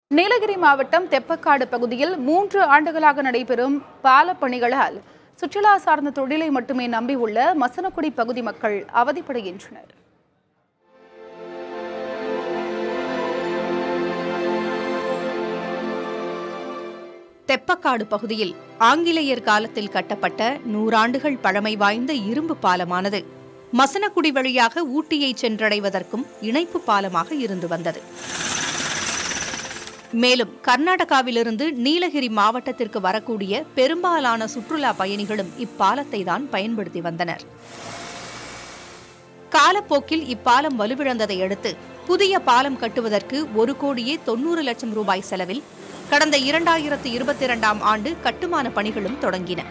நீலகிரி மாவட்டம் தெப்பக்காடு பகுதியில் மூன்று ஆண்டுகளாக நடைபெறும் பாலப் பணிகளால் சுற்றுலா சார்ந்த தொழிலை மட்டுமே நம்பியுள்ள மசனக்குடி பகுதி மக்கள் அவதிப்படுகின்றனர் தெப்பக்காடு பகுதியில் ஆங்கிலேயர் காலத்தில் கட்டப்பட்ட நூறாண்டுகள் பழமை வாய்ந்த இரும்பு பாலமானது மசனக்குடி வழியாக ஊட்டியை சென்றடைவதற்கும் இணைப்பு பாலமாக இருந்து வந்தது மேலும் கர்நாடகாவிலிருந்து நீலகிரி மாவட்டத்திற்கு வரக்கூடிய பெரும்பாலான சுற்றுலா பயணிகளும் இப்பாலத்தை தான் பயன்படுத்தி வந்தனர் காலப்போக்கில் இப்பாலம் வலுவிழந்ததை அடுத்து புதிய பாலம் கட்டுவதற்கு ஒரு கோடியே தொன்னூறு லட்சம் ரூபாய் செலவில் கடந்த இரண்டாயிரத்து இருபத்தி இரண்டாம் ஆண்டு கட்டுமான பணிகளும் தொடங்கின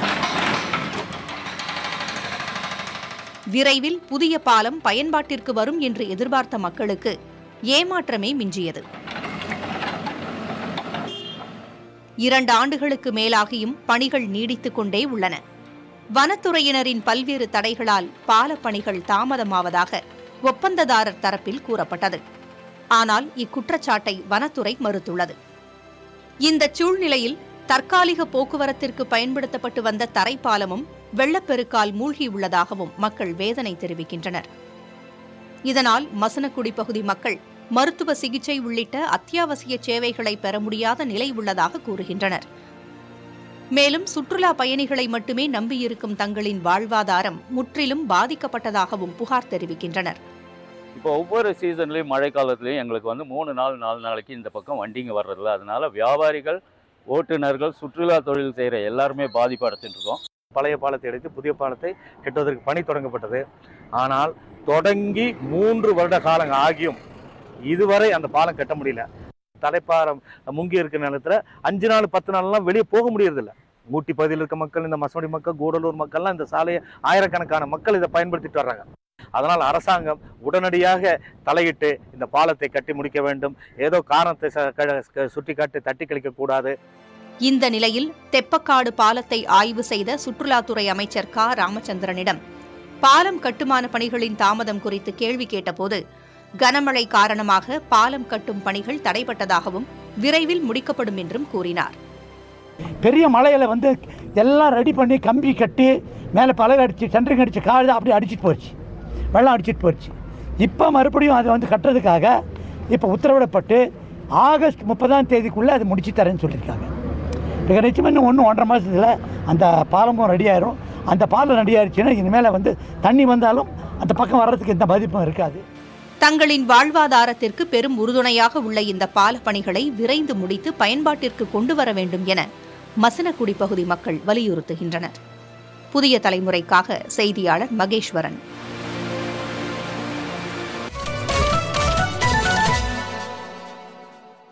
விரைவில் புதிய பாலம் பயன்பாட்டிற்கு வரும் என்று எதிர்பார்த்த மக்களுக்கு ஏமாற்றமே மிஞ்சியது இரண்டு ஆண்டுகளுக்கு மேலாகியும் பணிகள் நீடித்துக் கொண்டே உள்ளன வனத்துறையினரின் பல்வேறு தடைகளால் பாலப் பணிகள் தாமதமாவதாக ஒப்பந்ததாரர் தரப்பில் கூறப்பட்டது ஆனால் இக்குற்றச்சாட்டை வனத்துறை மறுத்துள்ளது இந்த சூழ்நிலையில் தற்காலிக போக்குவரத்திற்கு பயன்படுத்தப்பட்டு வந்த தரைப்பாலமும் வெள்ளப்பெருக்கால் மூழ்கியுள்ளதாகவும் மக்கள் வேதனை தெரிவிக்கின்றனர் இதனால் மசனக்குடி பகுதி மக்கள் மருத்துவ சிகிச்சை உள்ளிட்ட அத்தியாவசிய சேவைகளை பெற முடியாத நிலை உள்ளதாக கூறுகின்றனர் மேலும் சுற்றுலா பயணிகளை மட்டுமே நம்பியிருக்கும் தங்களின் வாழ்வாதாரம் முற்றிலும் பாதிக்கப்பட்டதாகவும் புகார் தெரிவிக்கின்றனர் இப்போ ஒவ்வொரு சீசன்லேயும் மழை காலத்துலேயும் எங்களுக்கு வந்து மூணு நாள் நாலு நாளைக்கு இந்த பக்கம் வண்டிங்க வர்றதில்ல அதனால வியாபாரிகள் ஓட்டுநர்கள் சுற்றுலா தொழில் செய்கிற எல்லாருமே பாதிப்பு அடைச்சிட்டு இருக்கோம் பழைய பாலத்தை எடுத்து புதிய பாலத்தை கட்டுவதற்கு பணி தொடங்கப்பட்டது ஆனால் தொடங்கி மூன்று வருட காலம் ஆகியும் இதுவரை அந்த பாலம் கட்ட முடியல தலைப்பாரம் முங்கி இருக்கிற நிலத்துல அஞ்சு நாள் பத்து நாள்லாம் வெளியே போக முடியறதில்ல ஊட்டி பகுதியில் இருக்க மக்கள் இந்த மசோடி மக்கள் கூடலூர் மக்கள்லாம் இந்த சாலையை ஆயிரக்கணக்கான மக்கள் இதை பயன்படுத்திட்டு வர்றாங்க அதனால் அரசாங்கம் உடனடியாக தலையிட்டு இந்த பாலத்தை கட்டி முடிக்க வேண்டும் ஏதோ காரணத்தை ச- க- சுட்டிக்காட்டி தட்டி கழிக்க கூடாது இந்த நிலையில் தெப்பக்காடு பாலத்தை ஆய்வு செய்த சுற்றுலாத்துறை அமைச்சர் க ராமச்சந்திரனிடம் பாலம் கட்டுமான பணிகளின் தாமதம் குறித்து கேள்வி கேட்டபோது கனமழை காரணமாக பாலம் கட்டும் பணிகள் தடைபட்டதாகவும் விரைவில் முடிக்கப்படும் என்றும் கூறினார் பெரிய மலையில் வந்து எல்லாம் ரெடி பண்ணி கம்பி கட்டி மேலே பலகை அடித்து சென்ட்ரிங் அடித்து காடு அப்படியே அடிச்சிட்டு போச்சு வெள்ளம் அடிச்சிட்டு போச்சு இப்போ மறுபடியும் அதை வந்து கட்டுறதுக்காக இப்போ உத்தரவிடப்பட்டு ஆகஸ்ட் முப்பதாம் தேதிக்குள்ளே அதை முடிச்சு தரேன்னு சொல்லியிருக்காங்க இப்போ நிச்சயமாக இன்னும் ஒன்று ஒன்றரை மாதத்தில் அந்த பாலமும் ரெடி ஆயிரும் அந்த பாலம் ரெடி ஆயிடுச்சுன்னா இனிமேல் வந்து தண்ணி வந்தாலும் அந்த பக்கம் வர்றதுக்கு எந்த பாதிப்பும் இருக்காது தங்களின் வாழ்வாதாரத்திற்கு பெரும் உறுதுணையாக உள்ள இந்த பால பணிகளை விரைந்து முடித்து பயன்பாட்டிற்கு கொண்டு வர வேண்டும் என மசனக்குடி பகுதி மக்கள் வலியுறுத்துகின்றனர் புதிய தலைமுறைக்காக செய்தியாளர் மகேஸ்வரன்